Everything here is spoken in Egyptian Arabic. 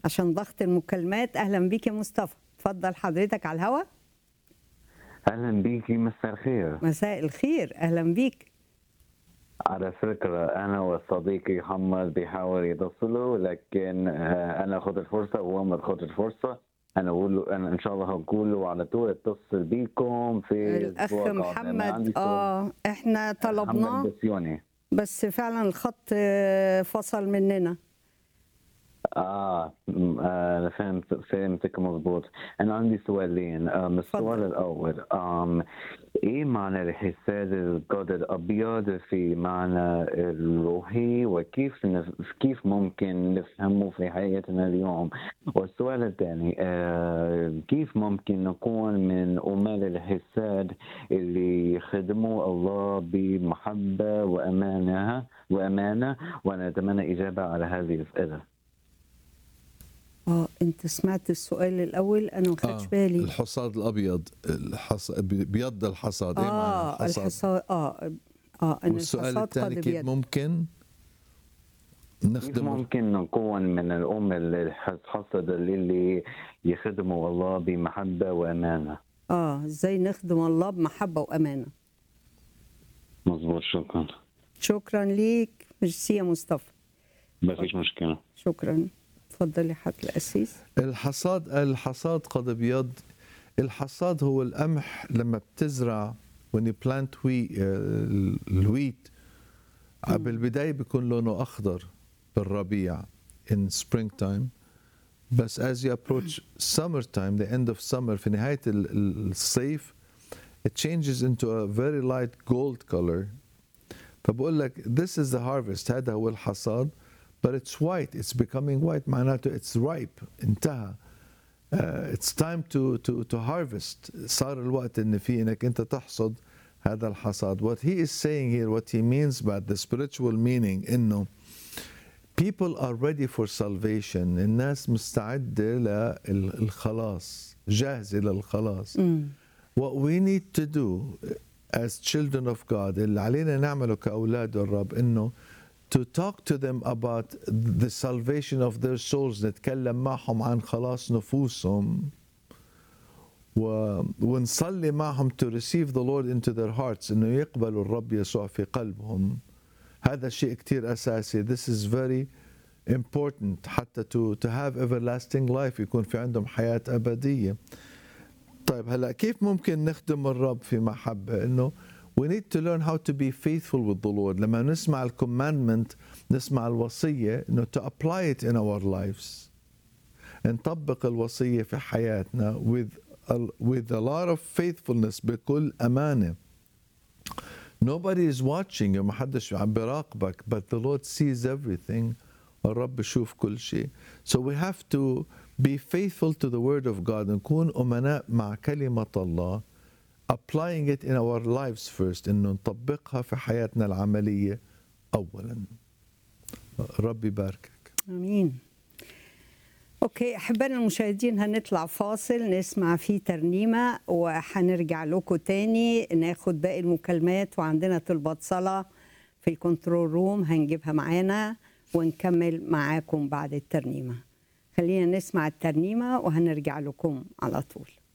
عشان ضغط المكالمات اهلا بيك يا مصطفى اتفضل حضرتك على الهوا اهلا بيكي مساء الخير مساء الخير اهلا بيك على فكرة أنا وصديقي محمد بيحاول يتصلوا لكن آه، أنا أخذ الفرصة وهو ما أخذ الفرصة أنا أقول له أنا إن شاء الله هقول له على طول اتصل بيكم في الاخ الأسبوع القادم. أنا عندي محمد سؤال. اه احنا طلبناه محمد بسيوني بس فعلا الخط آه، فصل مننا آه, م- آه أنا فهمت فهمتك مضبوط أنا عندي سؤالين آم السؤال اتفضل. الأول آم إيه معنى الحساد القدر الأبيض في معنى الروحي وكيف نف... كيف ممكن نفهمه في حياتنا اليوم والسؤال الثاني آه كيف ممكن نكون من أمال الحساد اللي يخدموا الله بمحبة وأمانة وأمانة وأنا أتمنى إجابة على هذه الأسئلة اه انت سمعت السؤال الاول انا ما خدتش بالي الحصاد الابيض الحص... بيض الحصاد ايه معنى اه الحصاد الحصاد اه اه ان والسؤال الحصاد الثاني قد كيف بيد ممكن كيف نخدم ممكن نكون من الأمة اللي حصد اللي يخدموا الله بمحبة وأمانة اه ازاي نخدم الله بمحبه وامانه مظبوط شكرا شكرا ليك ميرسي يا مصطفى ما فيش مشكلة شكرا اتفضل يا حضرة القسيس الحصاد الحصاد قد بيض الحصاد هو القمح لما بتزرع when you plant wheat آه، الويت بالبداية بيكون لونه أخضر بالربيع in springtime بس as you approach summertime the end of summer في نهاية ال- ال- الصيف it changes into a very light gold color فبقول لك this is the harvest هذا هو الحصاد but it's white it's becoming white معناته it's ripe انتهى uh, it's time to to to harvest صار الوقت ان في انك انت تحصد هذا الحصاد what he is saying here what he means by the spiritual meaning انه people are ready for salvation الناس مستعدة للخلاص جاهزة للخلاص امم What we need to do as children of God اللي علينا نعمله كأولاد الرب إنه to talk to them about the salvation of their souls نتكلم معهم عن خلاص نفوسهم و... ونصلي معهم to receive the Lord into their hearts إنه يقبلوا الرب يسوع في قلبهم هذا شيء كتير أساسي this is very important حتى to, to have everlasting life يكون في عندهم حياة أبدية طيب هلا كيف ممكن نخدم الرب في محبة انه we need to learn how to be faithful with the Lord لما نسمع الكوماندمنت نسمع الوصية انه to apply it in our lives نطبق الوصية في حياتنا with a, with a lot of faithfulness بكل أمانة nobody is watching you ما حدش عم بيراقبك but the Lord sees everything الرب بشوف كل شيء so we have to be faithful to the word of God نكون أمناء مع كلمة الله applying it in our lives first إنه نطبقها في حياتنا العملية أولا رب يباركك امين اوكي احبائنا المشاهدين هنطلع فاصل نسمع فيه ترنيمه وهنرجع لكم تاني ناخد باقي المكالمات وعندنا طلبات صلاه في الكنترول روم هنجيبها معانا ونكمل معاكم بعد الترنيمه خلينا نسمع الترنيمه وهنرجع لكم على طول